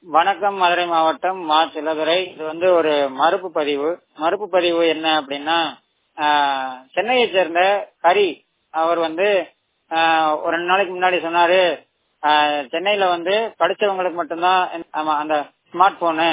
வணக்கம் மதுரை மாவட்டம் மா சிலதுரை இது வந்து ஒரு மறுப்பு பதிவு மறுப்பு பதிவு என்ன அப்படின்னா ஆஹ், சென்னையை சேர்ந்த ஹரி அவர் வந்து ஆஹ், ஒரு ரெண்டு நாளைக்கு முன்னாடி சொன்னாரு ஆஹ், சென்னையில வந்து படிச்சவங்களுக்கு மட்டும்தான் ஆமா அந்த ஸ்மார்ட் போனு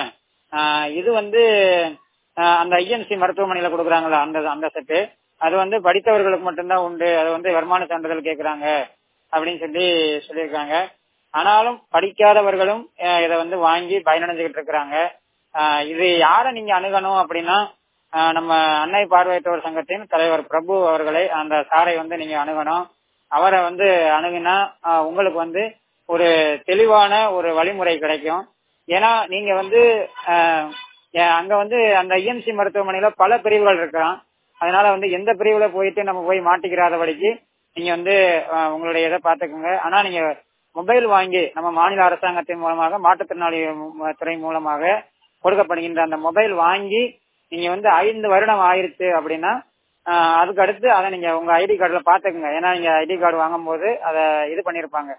இது வந்து ஆஹ், அந்த ஐஎன்சி மருத்துவமனையில கொடுக்குறாங்களா அந்த அந்த செட்டு அது வந்து படித்தவர்களுக்கு மட்டும்தான் உண்டு அது வந்து வருமான சான்றிதழ் கேக்குறாங்க அப்படின்னு சொல்லி சொல்லியிருக்காங்க ஆனாலும் படிக்காதவர்களும் அஹ், இதை வந்து வாங்கி பயனடைஞ்சுக்கிட்டு இருக்கிறாங்க அஹ், இது யாரை நீங்க அணுகணும் அப்படின்னா அஹ், நம்ம அன்னை பார்வையற்றோர் சங்கத்தின் தலைவர் பிரபு அவர்களை அந்த சாரை வந்து நீங்க அணுகணும் அவரை வந்து அணுகுனா அஹ், உங்களுக்கு வந்து ஒரு தெளிவான ஒரு வழிமுறை கிடைக்கும் ஏன்னா நீங்க வந்து அஹ், ஏ- அங்க வந்து அந்த ஐஎம்சி மருத்துவமனையில பல பிரிவுகள் இருக்கலாம் அதனால வந்து எந்த பிரிவுல போயிட்டு நம்ம போய் மாட்டிக்கிறாதபடிக்கு நீங்க வந்து அஹ், உங்களுடைய இதை பாத்துக்கோங்க ஆனா நீங்க மொபைல் வாங்கி நம்ம மாநில அரசாங்கத்தின் மூலமாக மாற்றுத்திறனாளி மு- துறை மூலமாக கொடுக்கப்படுகின்ற அந்த மொபைல் வாங்கி நீங்க வந்து ஐந்து வருடம் ஆயிருச்சு அப்படின்னா ஆஹ், அதுக்கு அடுத்து அதை நீங்க உங்க ஐடி கார்டுல பாத்துக்கோங்க ஏன்னா நீங்க ஐடி கார்டு வாங்கும் போது அதை இது பண்ணிருப்பாங்க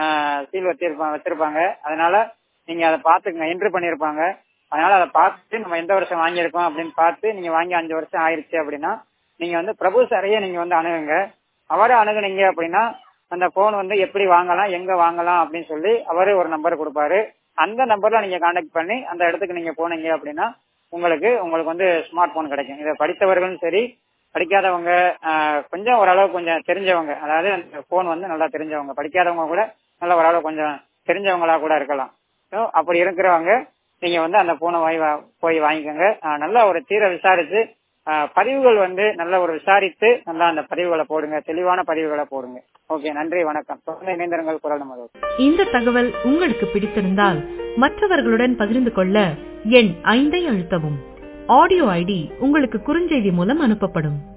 சீல் வச்சிருப்பாங்க வச்சிருப்பாங்க அதனால நீங்க அதை பாத்துக்கங்க என்ட்ரி பண்ணிருப்பாங்க அதனால அதை பார்த்துட்டு நம்ம எந்த வருஷம் வாங்கியிருக்கோம் அப்படின்னு பார்த்து நீங்க வாங்கி அஞ்சு வருஷம் ஆயிருச்சு அப்படின்னா நீங்க வந்து பிரபு சாரையே நீங்க வந்து அணுகுங்க அவரை அணுகுனீங்க அப்படின்னா அந்த போன் வந்து எப்படி வாங்கலாம் எங்க வாங்கலாம் அப்படின்னு சொல்லி அவரு ஒரு நம்பர் கொடுப்பாரு அந்த நம்பர்ல நீங்க கான்டாக்ட் பண்ணி அந்த இடத்துக்கு நீங்க போனீங்க அப்படின்னா உங்களுக்கு உங்களுக்கு வந்து ஸ்மார்ட் போன் கிடைக்கும் இதை படித்தவர்களும் சரி படிக்காதவங்க ஆஹ், கொஞ்சம் ஓரளவு கொஞ்சம் தெரிஞ்சவங்க அதாவது அந்த போன் வந்து நல்லா தெரிஞ்சவங்க படிக்காதவங்க கூட நல்லா ஓரளவு கொஞ்சம் தெரிஞ்சவங்களா கூட இருக்கலாம் So, அப்படி இருக்கிறவங்க நீங்க வந்து அந்த போனை வாங்கி வா- போய் வாங்கிக்கோங்க ஆஹ், நல்லா ஒரு தீர விசாரிச்சு ஆஹ், பதிவுகள் வந்து நல்ல ஒரு விசாரித்து நல்லா அந்த பதிவுகளை போடுங்க தெளிவான பதிவுகளை போடுங்க ஓகே நன்றி வணக்கம் தொடர்ந்து இணைந்திருங்கள் குரல் நமது இந்த தகவல் உங்களுக்கு பிடித்திருந்தால் மற்றவர்களுடன் பகிர்ந்து கொள்ள எண் ஐந்தை அழுத்தவும் ஆடியோ ஐடி உங்களுக்கு குறுஞ்செய்தி மூலம் அனுப்பப்படும்